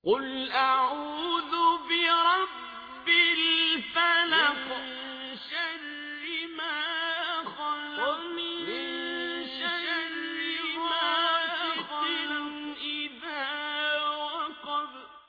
قل أعوذ برب الفلق من شر ما خلق من شر غاسق إذا وقب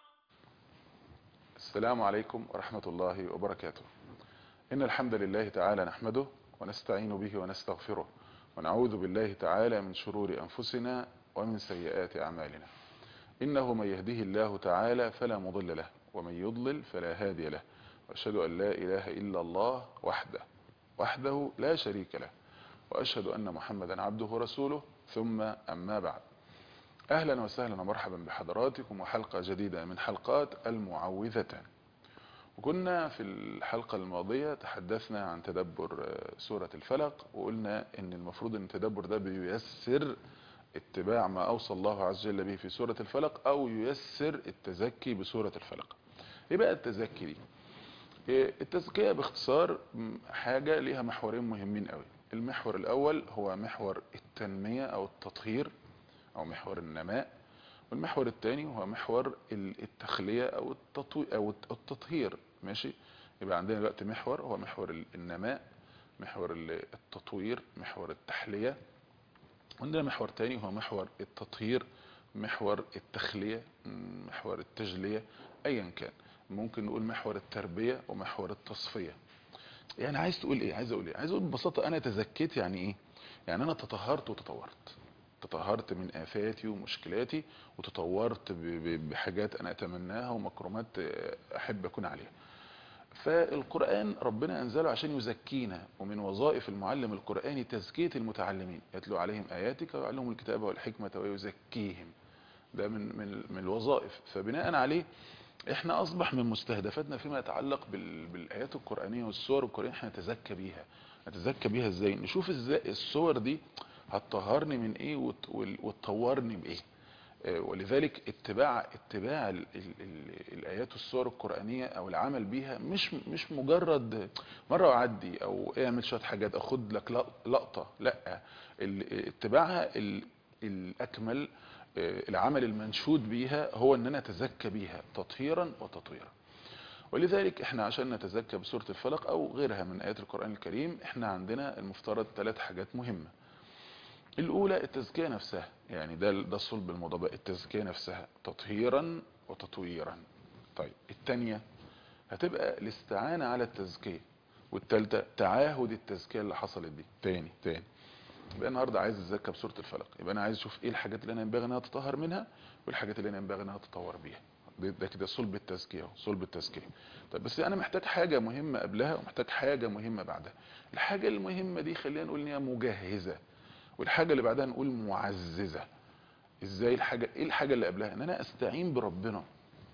السلام عليكم ورحمة الله وبركاته إن الحمد لله تعالى نحمده ونستعين به ونستغفره ونعوذ بالله تعالى من شرور أنفسنا ومن سيئات أعمالنا إنه من يهده الله تعالى فلا مضل له ومن يضلل فلا هادي له وأشهد أن لا إله إلا الله وحده وحده لا شريك له وأشهد أن محمدا عبده ورسوله ثم أما بعد أهلا وسهلا ومرحبا بحضراتكم وحلقة جديدة من حلقات المعوذتان وكنا في الحلقة الماضية تحدثنا عن تدبر سورة الفلق وقلنا ان المفروض ان التدبر ده بييسر اتباع ما اوصى الله عز وجل به في سورة الفلق او ييسر التزكي بسورة الفلق ايه بقى التزكي دي إيه التزكية باختصار حاجة ليها محورين مهمين قوي المحور الاول هو محور التنمية او التطهير او محور النماء والمحور الثاني هو محور التخلية او التطوي او التطهير ماشي يبقى عندنا دلوقتي محور هو محور النماء محور التطوير محور التحلية عندنا محور تاني هو محور التطهير محور التخلية محور التجلية ايا كان ممكن نقول محور التربية ومحور التصفية يعني عايز تقول ايه عايز اقول ايه عايز اقول ببساطة انا تزكيت يعني ايه يعني انا تطهرت وتطورت تطهرت من آفاتي ومشكلاتي وتطورت بحاجات أنا أتمناها ومكرمات أحب أكون عليها فالقرآن ربنا أنزله عشان يزكينا ومن وظائف المعلم القرآني تزكية المتعلمين يتلو عليهم آياتك ويعلمهم الكتاب والحكمة ويزكيهم ده من, من, من الوظائف فبناء عليه احنا اصبح من مستهدفاتنا فيما يتعلق بالايات القرآنية والصور القرآنية احنا نتزكى بيها نتزكى بيها ازاي نشوف ازاي الصور دي هتطهرني من ايه وتطورني بايه ولذلك اتباع اتباع ال ال ال الايات والسور القرانيه او العمل بيها مش مش مجرد مره اعدي او اعمل شويه حاجات اخد لك لقطه لا اتباعها الاكمل العمل المنشود بيها هو ان انا اتزكى بيها تطهيرا وتطويرا ولذلك احنا عشان نتزكى بسوره الفلق او غيرها من ايات القران الكريم احنا عندنا المفترض ثلاث حاجات مهمه الأولى التزكية نفسها يعني ده ده صلب الموضوع بقى التزكية نفسها تطهيرا وتطويرا طيب الثانية هتبقى الاستعانة على التزكية والثالثة تعاهد التزكية اللي حصلت دي تاني تاني يبقى النهارده عايز اتزكى بسورة الفلق يبقى انا عايز اشوف ايه الحاجات اللي انا ينبغي انها تطهر منها والحاجات اللي انا ينبغي انها تطور بيها ده كده صلب التزكية صلب التزكية طيب بس انا محتاج حاجة مهمة قبلها ومحتاج حاجة مهمة بعدها الحاجة المهمة دي خلينا نقول ان هي مجهزة والحاجة اللي بعدها نقول معززة ازاي الحاجة ايه الحاجة اللي قبلها ان انا استعين بربنا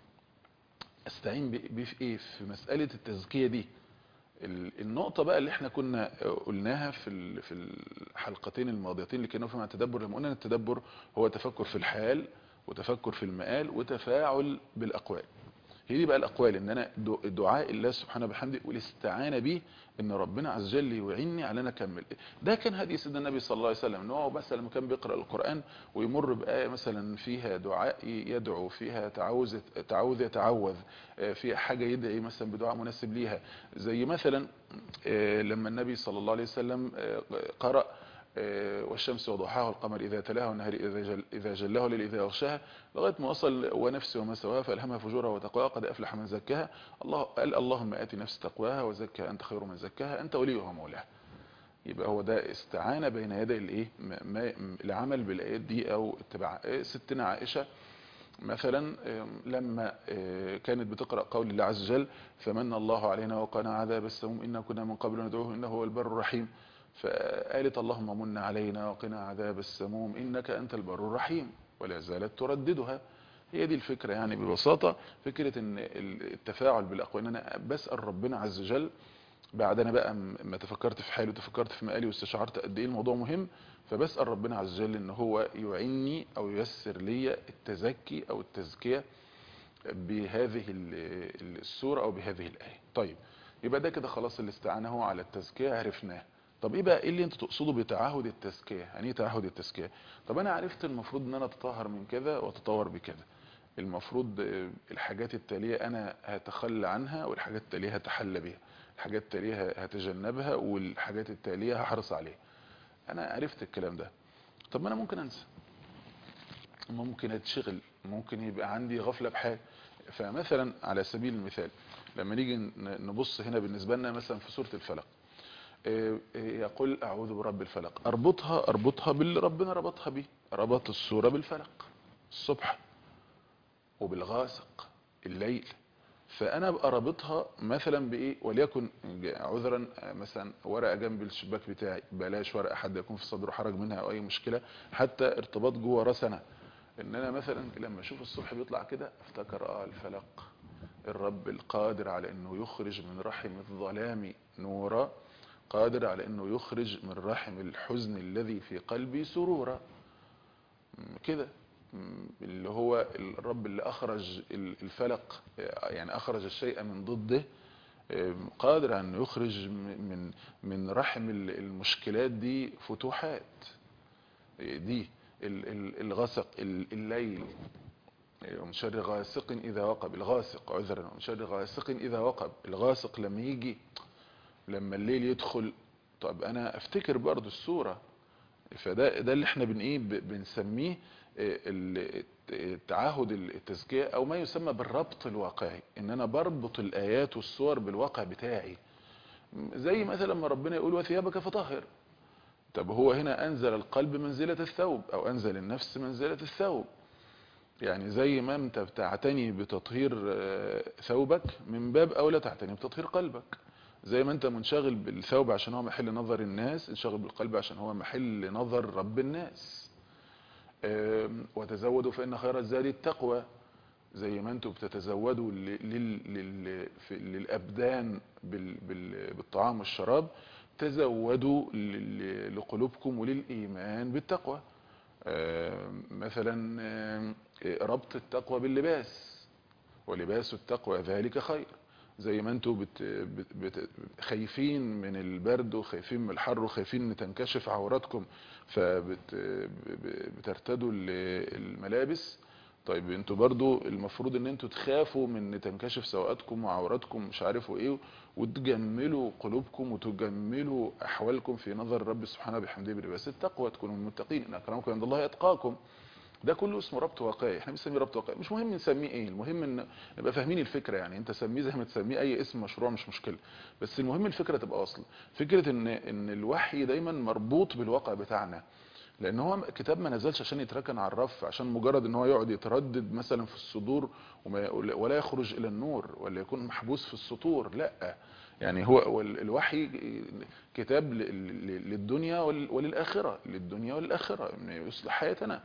استعين بيه في ايه في مسألة التزكية دي النقطة بقى اللي احنا كنا قلناها في في الحلقتين الماضيتين اللي كانوا فيها التدبر لما قلنا ان التدبر هو تفكر في الحال وتفكر في المآل وتفاعل بالاقوال هي دي بقى الاقوال ان انا دعاء الله سبحانه وبحمده والاستعانه به ان ربنا عز وجل يعيني على ان اكمل ده كان هدي سيدنا النبي صلى الله عليه وسلم ان هو مثلا لما كان بيقرا القران ويمر بايه مثلا فيها دعاء يدعو فيها تعوذ تعوذ يتعوذ فيها حاجه يدعي مثلا بدعاء مناسب ليها زي مثلا لما النبي صلى الله عليه وسلم قرأ والشمس وضحاها والقمر إذا تلاها والنهار إذا, جل إذا جلها والليل إذا يغشاها لغاية ما وصل ونفس وما سواها فألهمها فجورها وتقواها قد أفلح من زكاها الله قال اللهم آتي نفس تقواها وزكها أنت خير من زكاها أنت وليها ومولاها يبقى هو ده استعانة بين يدي الايه العمل بالآيات دي أو اتباع ستنا عائشة مثلا لما كانت بتقرأ قول الله عز وجل فمن الله علينا وقنا عذاب السموم إنا كنا من قبل ندعوه إنه هو البر الرحيم فقالت اللهم من علينا وقنا عذاب السموم إنك أنت البر الرحيم ولا زالت ترددها هي دي الفكرة يعني ببساطة فكرة ان التفاعل بالأقوال ان انا بسأل ربنا عز وجل بعد انا بقى ما تفكرت في حالي وتفكرت في مقالي واستشعرت قد ايه الموضوع مهم فبسأل ربنا عز وجل ان هو يعني او ييسر لي التزكي او التزكية بهذه السورة او بهذه الآية طيب يبقى ده كده خلاص الاستعانة هو على التزكية عرفناه طب ايه بقى ايه اللي انت تقصده بتعهد التزكيه يعني ايه تعهد التزكيه طب انا عرفت المفروض ان انا اتطهر من كذا واتطور بكذا المفروض آه، الحاجات التالية انا هتخلى عنها والحاجات التالية هتحلى بيها الحاجات التالية هتجنبها والحاجات التالية هحرص عليها انا عرفت الكلام ده طب ما انا ممكن انسى ممكن اتشغل ممكن يبقى عندي غفلة بحاجة فمثلا على سبيل المثال لما نيجي ن- نبص هنا بالنسبة لنا مثلا في سورة الفلق إيه، إيه، يقول اعوذ برب الفلق اربطها اربطها باللي ربنا ربطها بيه ربط السورة بالفلق الصبح وبالغاسق الليل فانا ابقى رابطها مثلا بايه وليكن عذرا آه، مثلا ورقه جنب الشباك بتاعي بلاش ورقه حد يكون في صدره حرج منها او اي مشكله حتى ارتباط جوه راس انا ان انا مثلا لما اشوف الصبح بيطلع كده افتكر اه الفلق الرب القادر على انه يخرج من رحم الظلام نورا قادر على انه يخرج من رحم الحزن الذي في قلبي سرورا م، كده م، اللي هو الرب اللي اخرج ال- الفلق يعني اخرج الشيء من ضده م، قادر على انه يخرج م- من من رحم ال- المشكلات دي فتوحات دي ال- ال- الغسق ال- الليل ومن شر غاسق إذا وقب الغاسق عذرا ومن شر غاسق إذا وقب الغاسق لما يجي لما الليل يدخل طب أنا أفتكر برضو السورة فده ده اللي احنا بن ايه ب- بنسميه آه، ال- التعهد التزكية او ما يسمى بالربط الواقعي ان انا بربط الايات والصور بالواقع بتاعي زي مثلا ما ربنا يقول وثيابك فطهر طب هو هنا انزل القلب منزلة الثوب او انزل النفس منزلة الثوب يعني زي ما انت بتعتني بتطهير آه، ثوبك من باب اولى تعتني بتطهير قلبك زي ما انت منشغل بالثوب عشان هو محل نظر الناس انشغل بالقلب عشان هو محل نظر رب الناس آم، وتزودوا فإن خير الزاد التقوى زي ما انتوا بتتزودوا ل- لل- لل- في- للأبدان بال- بال- بالطعام والشراب تزودوا ل- لقلوبكم وللإيمان بالتقوى آم، مثلا آم، ربط التقوى باللباس ولباس التقوى ذلك خير زي ما انتوا بت بت بت خايفين من البرد وخايفين من الحر وخايفين ان تنكشف عوراتكم فبترتدوا الملابس طيب انتوا برضو المفروض ان انتوا تخافوا من ان تنكشف سوءاتكم وعوراتكم مش عارفوا ايه وتجملوا قلوبكم وتجملوا احوالكم في نظر الرب سبحانه بحمده بلباس التقوى تكونوا من المتقين ان اكرمكم عند الله يتقاكم ده كله اسمه ربط واقعي احنا بنسميه ربط واقعي مش مهم نسميه ايه المهم ان نبقى فاهمين الفكره يعني انت سميه زي ما تسميه اي اسم مشروع مش مشكله بس المهم الفكره تبقى واصله فكره ان ان الوحي دايما مربوط بالواقع بتاعنا لان هو كتاب ما نزلش عشان يتركن على الرف عشان مجرد ان هو يقعد يتردد مثلا في الصدور وما ولا يخرج الى النور ولا يكون محبوس في السطور لا يعني هو هو الوحي كتاب ل- ل- للدنيا ول- وللاخره للدنيا وللاخره يعني يصلح حياتنا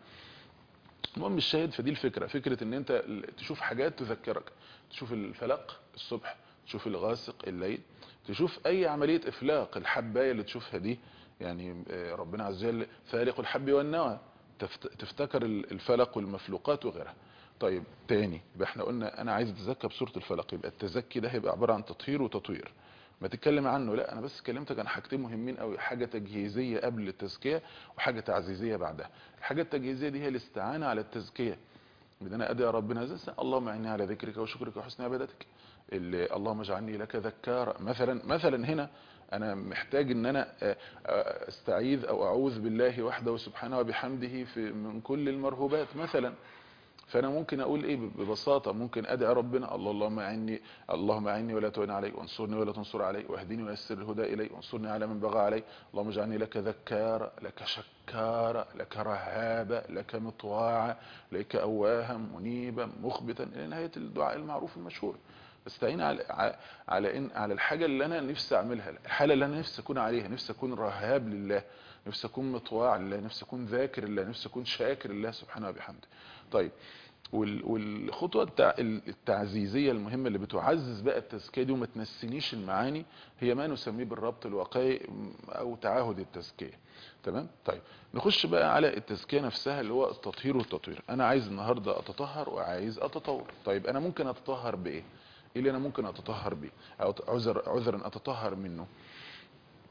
المهم الشاهد فدي الفكرة فكرة ان انت تشوف حاجات تذكرك تشوف الفلق الصبح تشوف الغاسق الليل تشوف اي عملية افلاق الحباية اللي تشوفها دي يعني آه، ربنا عز وجل فالق الحب والنوى تفت- تفتكر ال- الفلق والمفلوقات وغيرها طيب تاني يبقى احنا قلنا انا عايز اتزكى بسورة الفلق يبقى التزكي ده هيبقى عبارة عن تطهير وتطوير ما تتكلم عنه لا انا بس كلمتك عن حاجتين مهمين قوي حاجة تجهيزية قبل التزكية وحاجة تعزيزية بعدها الحاجة التجهيزية دي هي الاستعانة على التزكية بدنا ادعي ربنا زي اللهم اعني على ذكرك وشكرك وحسن عبادتك اللي اللهم اجعلني لك ذكارا مثلا مثلا هنا انا محتاج ان انا آه، آه، استعيذ او اعوذ بالله وحده سبحانه وبحمده في من كل المرهوبات مثلا فانا ممكن اقول ايه ببساطه ممكن ادعي ربنا الله اللهم اعني اللهم اعني ولا تعن علي وانصرني ولا تنصر علي واهدني ويسر الهدى الي وانصرني على من بغى علي اللهم اجعلني لك ذكارا لك شكارا لك رهابا لك مطواعا لك اواها منيبا مخبتا الى نهايه الدعاء المعروف المشهور استعين على على ان على الحاجه اللي انا نفسي اعملها الحاله اللي انا نفسي اكون عليها نفسي اكون رهاب لله نفسي اكون مطواع لله نفسي اكون ذاكر لله نفسي اكون شاكر لله سبحانه وبحمده طيب وال- والخطوة التع- التعزيزية المهمة اللي بتعزز بقى التزكية دي وما تنسينيش المعاني هي ما نسميه بالربط الواقعي او تعاهد التزكية تمام طيب نخش بقى على التزكية نفسها اللي هو التطهير والتطوير انا عايز النهاردة اتطهر وعايز اتطور طيب انا ممكن اتطهر بايه ايه اللي انا ممكن اتطهر بيه او عذر عذرا اتطهر منه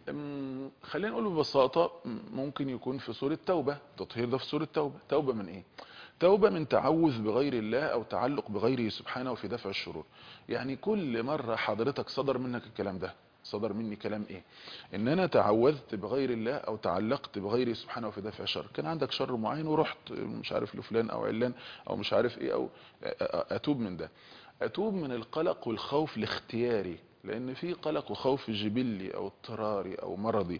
أم، خلينا نقول ببساطة أم، ممكن يكون في سورة توبة تطهير ده في سورة توبة توبة من ايه توبة من تعوذ بغير الله او تعلق بغيره سبحانه في دفع الشرور يعني كل مرة حضرتك صدر منك الكلام ده صدر مني كلام ايه ان انا تعوذت بغير الله او تعلقت بغيره سبحانه في دفع شر كان عندك شر معين ورحت مش عارف لفلان او علان او مش عارف ايه او اتوب من ده اتوب من القلق والخوف الاختياري لان في قلق وخوف جبلي او اضطراري او مرضي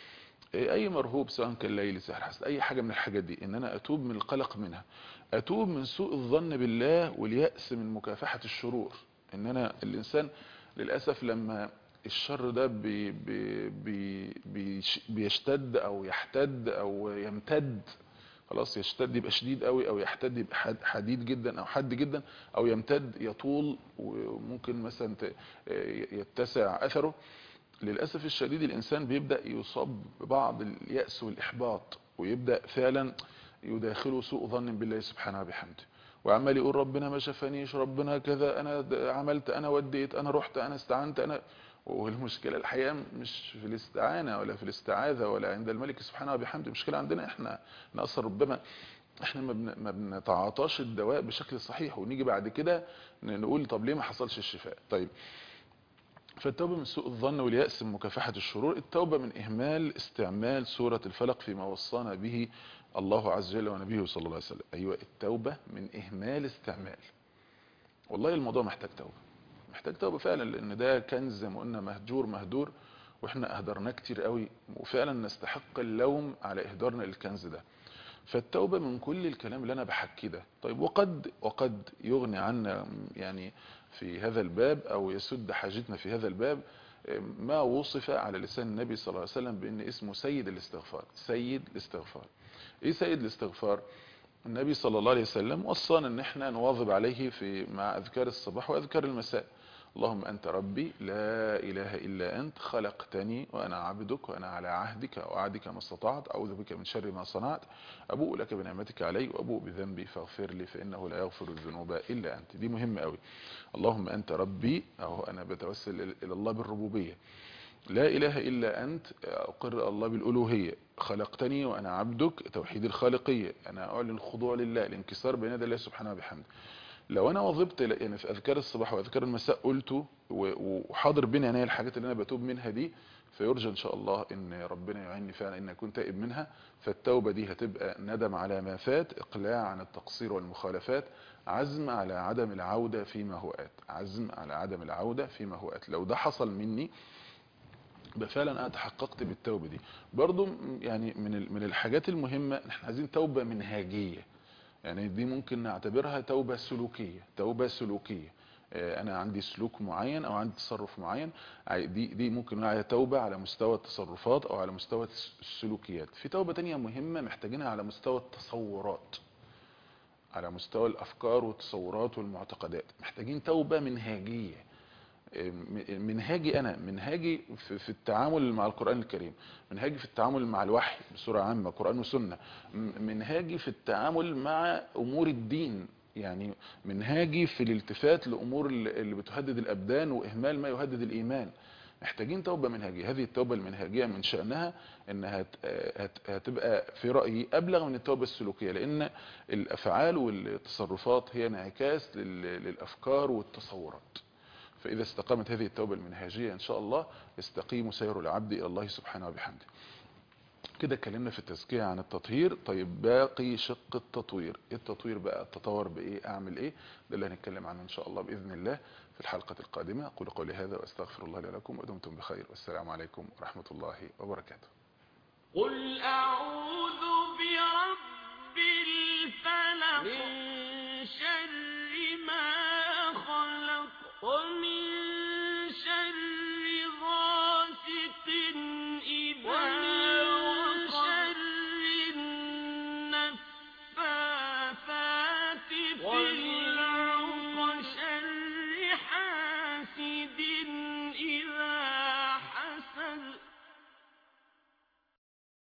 اي مرهوب سواء كان ليلي سحر حسد اي حاجة من الحاجات دي ان انا اتوب من القلق منها اتوب من سوء الظن بالله واليأس من مكافحة الشرور ان انا الانسان للأسف لما الشر ده بي بي بي بيش- بيشتد او يحتد او يمتد خلاص يشتد يبقى شديد قوي او يحتد يبقى حد- حديد جدا او حد جدا او يمتد يطول وممكن مثلا ت- يتسع اثره للأسف الشديد الإنسان بيبدأ يصاب ببعض اليأس والإحباط ويبدأ فعلا يداخله سوء ظن بالله سبحانه وبحمده وعمال يقول ربنا ما شفانيش ربنا كذا أنا د- عملت أنا وديت أنا رحت أنا استعنت أنا والمشكلة الحقيقة مش في الاستعانة ولا في الاستعاذة ولا عند الملك سبحانه وبحمده المشكلة عندنا احنا احنا اصلا ربما احنا ما بن- ما بنتعاطاش الدواء بشكل صحيح ونيجي بعد كده ن- نقول طب ليه ما حصلش الشفاء طيب فالتوبة من سوء الظن واليأس من مكافحة الشرور التوبة من إهمال استعمال سورة الفلق فيما وصانا به الله عز وجل ونبيه صلى الله عليه وسلم أيوة التوبة من إهمال استعمال والله الموضوع محتاج توبة محتاج توبة فعلا لأن ده كنز زي ما قلنا مهجور مهدور وإحنا أهدرناه كتير قوي وفعلا نستحق اللوم على إهدارنا للكنز ده فالتوبة من كل الكلام اللي أنا بحكيه ده طيب وقد وقد يغني عنا يعني في هذا الباب أو يسد حاجتنا في هذا الباب ما وصف على لسان النبي صلى الله عليه وسلم بأن اسمه سيد الاستغفار سيد الاستغفار إيه سيد الاستغفار النبي صلى الله عليه وسلم وصانا ان احنا نواظب عليه في مع اذكار الصباح واذكار المساء اللهم انت ربي لا اله الا انت خلقتني وانا عبدك وانا على عهدك ووعدك ما استطعت اعوذ بك من شر ما صنعت ابوء لك بنعمتك علي وابوء بذنبي فاغفر لي فانه لا يغفر الذنوب الا انت دي مهمه قوي اللهم انت ربي اهو انا بتوسل الى الله بالربوبيه لا إله إلا أنت أقر الله بالألوهية خلقتني وأنا عبدك توحيد الخالقية أنا أعلن الخضوع لله الانكسار بين يدي الله سبحانه وبحمده لو أنا وظبت يعني في أذكار الصباح وأذكار المساء قلته وحاضر بين عيني الحاجات اللي أنا بتوب منها دي فيرجى إن شاء الله إن ربنا يعيني فعلا إن أكون تائب منها فالتوبة دي هتبقى ندم على ما فات إقلاع عن التقصير والمخالفات عزم على عدم العودة فيما هو آت عزم على عدم العودة فيما هو آت لو ده حصل مني يبقى فعلا انا تحققت بالتوبه دي برضو يعني من من الحاجات المهمه احنا عايزين توبه منهاجيه يعني دي ممكن نعتبرها توبه سلوكيه توبه سلوكيه انا عندي سلوك معين او عندي تصرف معين دي دي ممكن نقول عليها توبه على مستوى التصرفات او على مستوى السلوكيات في توبه تانية مهمه محتاجينها على مستوى التصورات على مستوى الافكار والتصورات والمعتقدات محتاجين توبه منهاجيه منهاجي انا منهاجي في التعامل مع القرآن الكريم منهاجي في التعامل مع الوحي بصورة عامة قرآن وسنة منهاجي في التعامل مع امور الدين يعني منهاجي في الالتفات لامور اللي بتهدد الابدان واهمال ما يهدد الايمان محتاجين توبة منهجية هذه التوبة المنهجية من شأنها انها هتبقى في رأيي ابلغ من التوبة السلوكية لان الافعال والتصرفات هي انعكاس للافكار والتصورات فإذا استقامت هذه التوبة المنهجية إن شاء الله يستقيم سير العبد إلى الله سبحانه وبحمده كده اتكلمنا في التزكية عن التطهير طيب باقي شق التطوير التطوير بقى التطور بإيه أعمل إيه ده اللي هنتكلم عنه إن شاء الله بإذن الله في الحلقة القادمة أقول قولي هذا وأستغفر الله لي لكم ودمتم بخير والسلام عليكم ورحمة الله وبركاته قل أعوذ برب الفلق